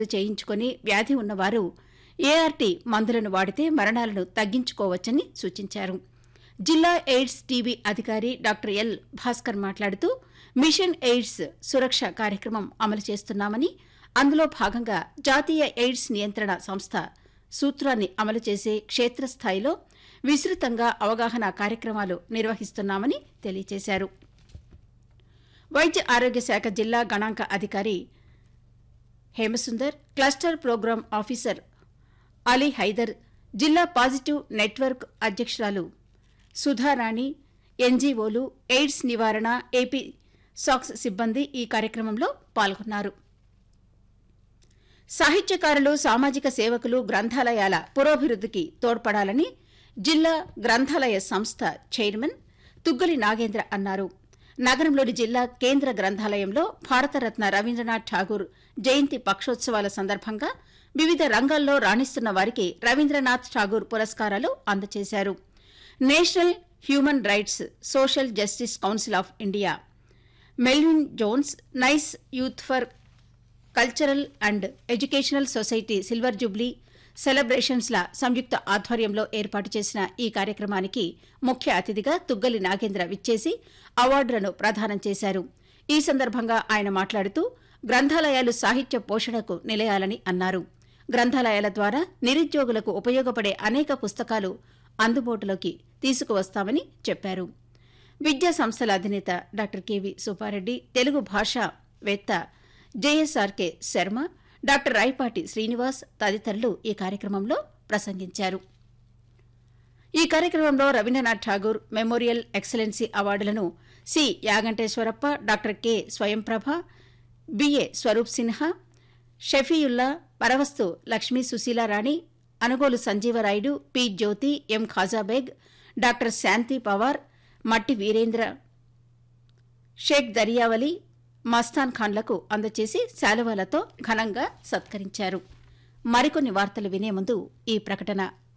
చేయించుకొని వ్యాధి ఉన్నవారు ఏఆర్టీ మందులను వాడితే మరణాలను తగ్గించుకోవచ్చని సూచించారు జిల్లా ఎయిడ్స్ టీబీ అధికారి డాక్టర్ ఎల్ భాస్కర్ మాట్లాడుతూ మిషన్ ఎయిడ్స్ సురక్ష కార్యక్రమం అమలు చేస్తున్నామని అందులో భాగంగా జాతీయ ఎయిడ్స్ నియంత్రణ సంస్థ సూత్రాన్ని అమలు చేసే క్షేత్రస్థాయిలో విస్తృతంగా అవగాహన కార్యక్రమాలు నిర్వహిస్తున్నామని తెలియజేశారు వైద్య ఆరోగ్య శాఖ జిల్లా గణాంక అధికారి Hemasundar cluster programme officer Ali Haider జిల్లా పాజిటివ్ నెట్వర్క్ అధ్యక్షురాలు సుధారాణి ఎన్జీఓలు ఎయిడ్స్ నివారణ ఏపీ సాక్స్ సిబ్బంది ఈ కార్యక్రమంలో పాల్గొన్నారు సాహిత్యకారులు సామాజిక సేవకులు గ్రంథాలయాల పురోభివృద్ధికి తోడ్పడాలని జిల్లా గ్రంథాలయ సంస్థ చైర్మన్ తుగ్గలి నాగేంద్ర అన్నారు నగరంలోని జిల్లా కేంద్ర గ్రంథాలయంలో భారతరత్న రవీంద్రనాథ్ ఠాగూర్ జయంతి పక్షోత్సవాల సందర్భంగా వివిధ రంగాల్లో రాణిస్తున్న వారికి రవీంద్రనాథ్ ఠాగూర్ పురస్కారాలు అందజేశారు national human rights social justice council of India Melvin Jones nice youth for cultural and educational society silver jubilee సెలబ్రేషన్స్ల సంయుక్త ఆధ్వర్యంలో ఏర్పాటు చేసిన ఈ కార్యక్రమానికి ముఖ్య అతిథిగా తుగ్గలి నాగేంద్ర విచ్చేసి అవార్డులను ప్రదానం చేశారు ఈ సందర్భంగా ఆయన మాట్లాడుతూ గ్రంథాలయాలు సాహిత్య పోషణకు నిలయాలని అన్నారు గ్రంథాలయాల ద్వారా నిరుద్యోగులకు ఉపయోగపడే అనేక పుస్తకాలు అందుబాటులోకి తీసుకువస్తామని చెప్పారు విద్యా సంస్థల అధినేత డాక్టర్ కెవి సుబ్బారెడ్డి తెలుగు భాషావేత్త జేఎస్ఆర్కే శర్మ డాక్టర్ రాయపాటి శ్రీనివాస్ తదితరులు ఈ కార్యక్రమంలో ప్రసంగించారు ఈ కార్యక్రమంలో రవీంద్రనాథ్ ఠాగూర్ మెమోరియల్ ఎక్సలెన్సీ అవార్డులను C Yaganteswarappa doctor K Swayamprabha B A Swaroop Sinha Shafiullah Paravastu Lakshmi Susheelarani Anugolu Sanjeevarayudu P Jyothi M Khajabeg doctor Shanti Pawar Matti Veerendra Sheikh దరియావలి Mastan ఖాన్లకు అందచేసి శాలువాలతో ఘనంగా సత్కరించారు మరికొన్ని వార్తలు వినే ముందు ఈ ప్రకటన